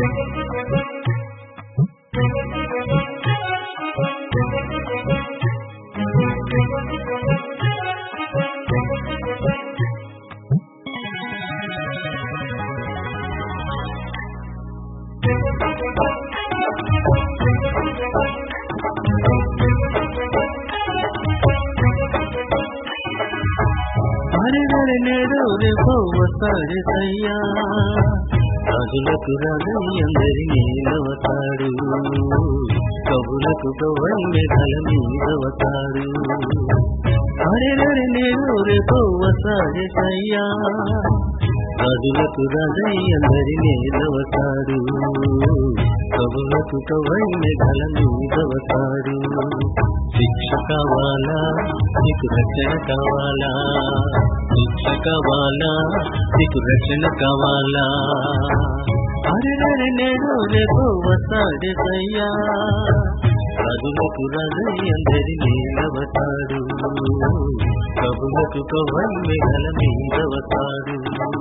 అరెగరె నేడు రేపో వస్తాడు సయ్యా రాజులకు రాజని అందరినీ నవతాడు కబులకు కవై మెఘల మీదవతాడు అరెగరె నేడు రేపో వస్తాడు సయ్యా రాజులకు రాజని అందరినీ నవతాడు కబులకు కవై మెఘల మీదవతాడు శిక్ష కావాలా నీకు రక్షణ కావాలా శిక్ష కావాలా నీకు రక్షణ కావాలా అరే నేడు రేపు వస్తాడు సయ్యా రాజులకు రాజై అందరినీ నవతాడు కబులకు కవై మెఘల మీదవతాడు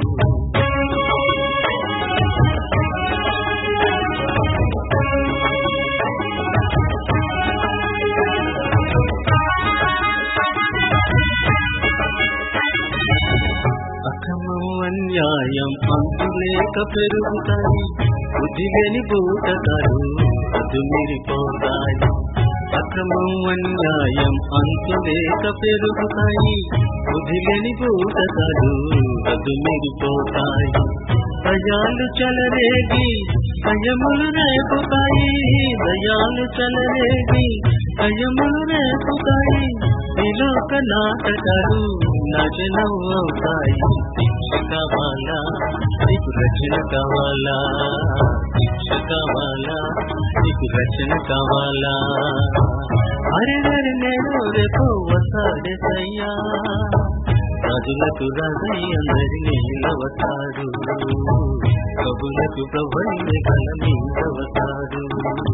అక్రమం అన్యాయం అంతులేక పెరుగుతాయి బుద్ధిలేని బూటకాలు అదుమిరిపోతాయి అక్రమం అన్యాయం అంతులేక పెరుగుతాయి బుద్ధిలేని బూటకాలు అదుమిరిపోతాయి దయాలు చలరేగి భయములు రేపుతాయి దయాలు చలరేగి భయములు రేపుతాయి విలోక నాటకాలు నాశనం అవుతాయి శిక్ష కావాలా నీకు రక్షణ కావాలా శిక్ష కావాలా నీకు రక్షణ కావాలా అరే అరే నేను రేపు వస్తాడే సయ్యా రాజులకు రాజై అందరినీ నవతాడు కబులకు ప్రభై కల మీదవతాడు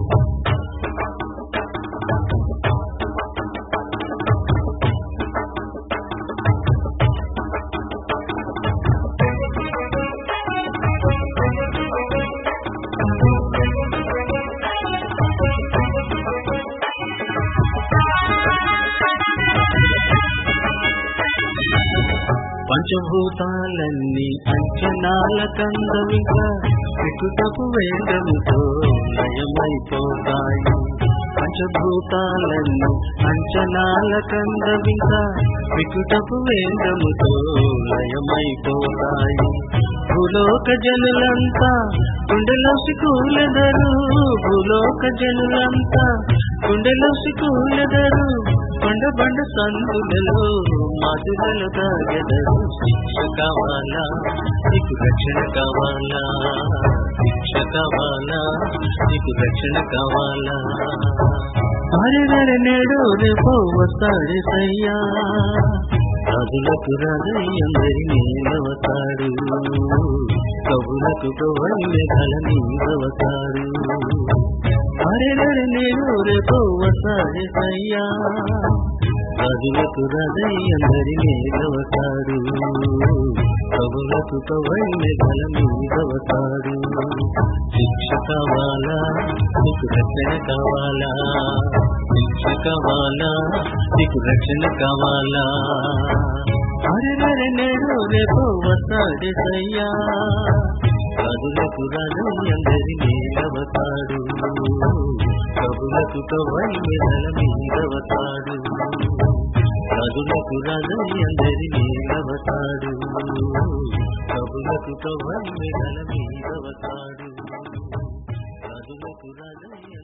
పంచభూతాలన్నీ అంచనాల కందమిక వికుటపు వేగముతో లయమైపోతాయి పంచభూతాలన్నీ అంచనాల కందమిక వికుటపు వేగముతో లయమైపోతాయి భూలోక జనులంతా గుండెలో సికూలెదరు భూలోక జనులంతా గుండెలో సికూలెదరు కొండ బండ సందులలో మధురలు తాగెదరు శిక్ష కావాలా నీకు రక్షణ కావాలా శిక్ష కావాలా నీకు రక్షణ కావాలా అరే అరే నేడు రేపో వస్తాడు సయ్యా రాజులకు రాజై అందరినీ నవతాడు కబులకు కవై మెఘల మీదవతాడు అరే అరే నేడు రేపో వస్తాడు సయ్యా రాజులకు రాజై అందరినీ నవతాడు కబులకు కవై మెఘల మీదవతాడు శిక్ష కావాలా నీకు రక్షణ కావాలా శిక్ష కావాలా నీకు రక్షణ కావాలా అరే అరే నేడు రేపు వస్తాడు సయ్యా రాజులకు రాజు అందరినీ నవతాడు కబులకు కవై మెదల మీదవతాడు రాజులకు రాజు అందరినీ నవతాడు కబులకు కవై మెదల మీదవతాడు రాజులకు రాజు